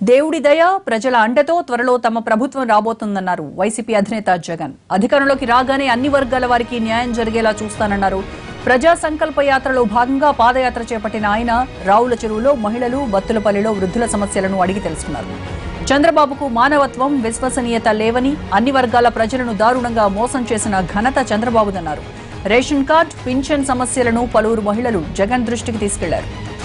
దేవుడి దయ ప్రజల అండతో త్వరలో తమ ప్రభుత్వం రాబోతుందన్నారు వైసీపీ అధినేత జగన్ అధికారంలోకి రాగానే అన్ని వర్గాల వారికి న్యాయం జరిగేలా చూస్తానన్నారు ప్రజా సంకల్ప యాత్రలో భాగంగా పాదయాత్ర చేపట్టిన ఆయన రావుల చెరువులో మహిళలు బత్తులపల్లిలో వృద్ధుల సమస్యలను అడిగి తెలుసుకున్నారు చంద్రబాబుకు మానవత్వం విశ్వసనీయత లేవని అన్ని వర్గాల ప్రజలను దారుణంగా మోసం చేసిన ఘనత చంద్రబాబుదన్నారు రేషన్ కార్డ్ పింఛన్ సమస్యలను పలువురు మహిళలు జగన్ దృష్టికి తీసుకెళ్లారు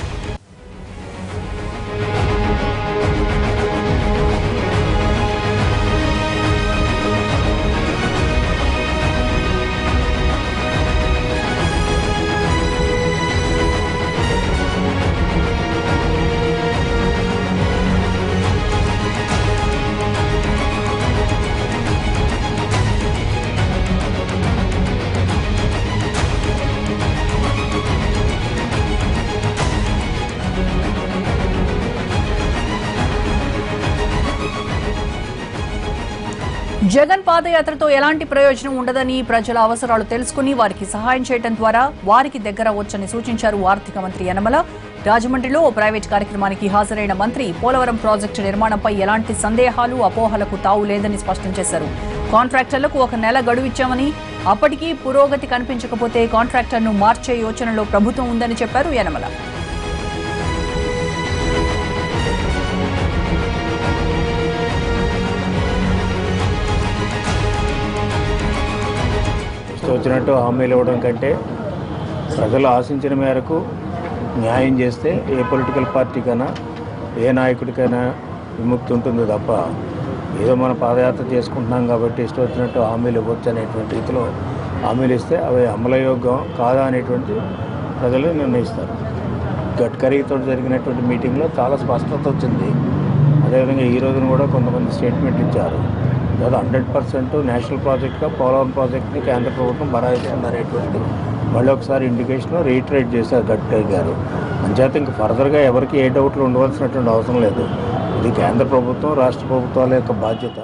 జగన్ పాదయాత్రతో ఎలాంటి ప్రయోజనం ఉండదని ప్రజల అవసరాలు తెలుసుకుని వారికి సహాయం చేయడం ద్వారా వారికి దగ్గర వచ్చని సూచించారు ఆర్థిక మంత్రి యనమల రాజమండ్రిలో ఓ ప్రైవేట్ కార్యక్రమానికి హాజరైన మంత్రి పోలవరం ప్రాజెక్టు నిర్మాణంపై ఎలాంటి సందేహాలు అపోహలకు తావు లేదని స్పష్టం చేశారు కాంట్రాక్టర్లకు ఒక నెల గడువు ఇచ్చామని అప్పటికీ పురోగతి కనిపించకపోతే కాంట్రాక్టర్ను మార్చే యోచనలో ప్రభుత్వం ఉందని చెప్పారు యనమల ఇష్టం వచ్చినట్టు హామీలు ఇవ్వడం కంటే ప్రజలు ఆశించిన మేరకు న్యాయం చేస్తే ఏ పొలిటికల్ పార్టీకైనా ఏ నాయకుడికైనా విముక్తి ఉంటుంది తప్ప ఏదో మన పాదయాత్ర చేసుకుంటున్నాం కాబట్టి ఇష్టం వచ్చినట్టు హామీలు ఇవ్వచ్చు అనేటువంటి రీతిలో హామీలు ఇస్తే అవి అమలయోగ్యం కాదా అనేటువంటి ప్రజలు నిర్ణయిస్తారు గడ్కరీతో జరిగినటువంటి మీటింగ్లో చాలా స్పష్టత వచ్చింది అదేవిధంగా ఈ రోజున కూడా కొంతమంది స్టేట్మెంట్ ఇచ్చారు లేదా హండ్రెడ్ పర్సెంట్ నేషనల్ ప్రాజెక్ట్గా పోలవరం ప్రాజెక్ట్ని కేంద్ర ప్రభుత్వం బరాయిస్తుంది అనేటువంటి మళ్ళీ ఒకసారి ఇండికేషన్ రీట్రేట్ చేశారు గడ్కరీ గారు అంచేత ఇంక ఫర్దర్గా ఎవరికి ఏ డౌట్లు ఉండవలసినటువంటి అవసరం లేదు ఇది కేంద్ర ప్రభుత్వం రాష్ట్ర ప్రభుత్వాల యొక్క బాధ్యత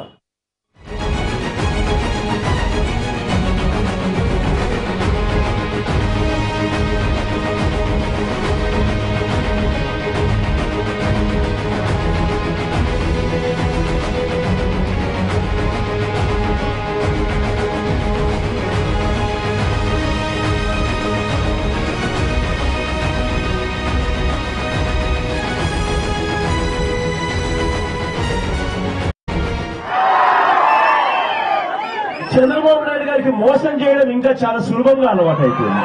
చంద్రబాబు నాయుడు గారికి మోసం చేయడం ఇంకా చాలా సులభంగా అలవాటు అయిపోయింది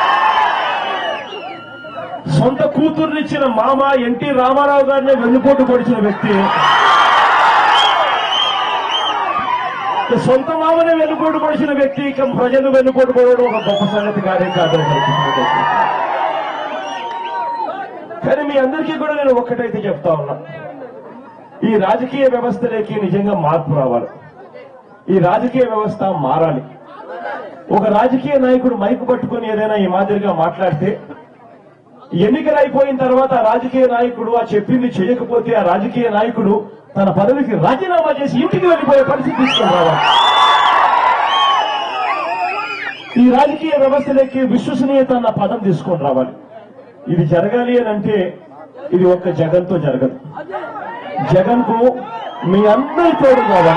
సొంత కూతుర్నిచ్చిన మామ ఎన్టీ రామారావు గారిని వెన్నుపోటు పొడిచిన వ్యక్తి సొంత మామనే వెన్నుపోటు పొడిచిన వ్యక్తి ఇక ప్రజలు వెన్నుపోటు పొడవడం ఒక గొప్ప సంగతి కాదే కాదు కానీ మీ అందరికీ కూడా నేను ఒక్కటైతే చెప్తా ఉన్నా ఈ రాజకీయ వ్యవస్థలోకి నిజంగా మార్పు రావాలి ఈ రాజకీయ వ్యవస్థ మారాలి ఒక రాజకీయ నాయకుడు మైకు పట్టుకొని ఏదైనా ఈ మాదిరిగా మాట్లాడితే ఎన్నికలు అయిపోయిన తర్వాత ఆ రాజకీయ నాయకుడు ఆ చెప్పింది చేయకపోతే ఆ రాజకీయ నాయకుడు తన పదవికి రాజీనామా చేసి ఇంటికి వెళ్ళిపోయే పరిస్థితి తీసుకుని రావాలి ఈ రాజకీయ వ్యవస్థలోకి విశ్వసనీయత అన్న పదం తీసుకొని రావాలి ఇది జరగాలి అని అంటే ఇది ఒక్క జగన్తో జరగదు జగన్ కు మీ అందరి తోడు కావాలి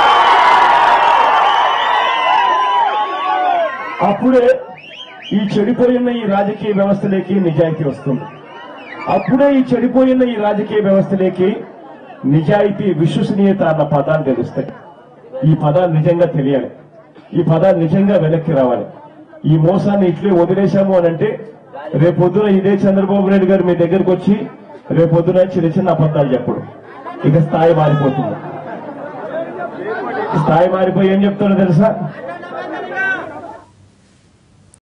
అప్పుడే ఈ చెడిపోయిన ఈ రాజకీయ వ్యవస్థలోకి నిజాయితీ వస్తుంది అప్పుడే ఈ చెడిపోయిన ఈ రాజకీయ వ్యవస్థలోకి నిజాయితీ విశ్వసనీయత అన్న పదాలు తెలుస్తాయి ఈ పదాలు నిజంగా తెలియాలి ఈ పదాలు నిజంగా వెనక్కి రావాలి ఈ మోసాన్ని ఇట్లే వదిలేశాము అని అంటే రేపొద్దున ఇదే చంద్రబాబు నాయుడు గారు మీ దగ్గరకు వచ్చి రేపొద్దున చిన్న చిన్న అబద్ధాలు చెప్పడు ఇక స్థాయి మారిపోతుంది స్థాయి మారిపోయి ఏం చెప్తారో తెలుసా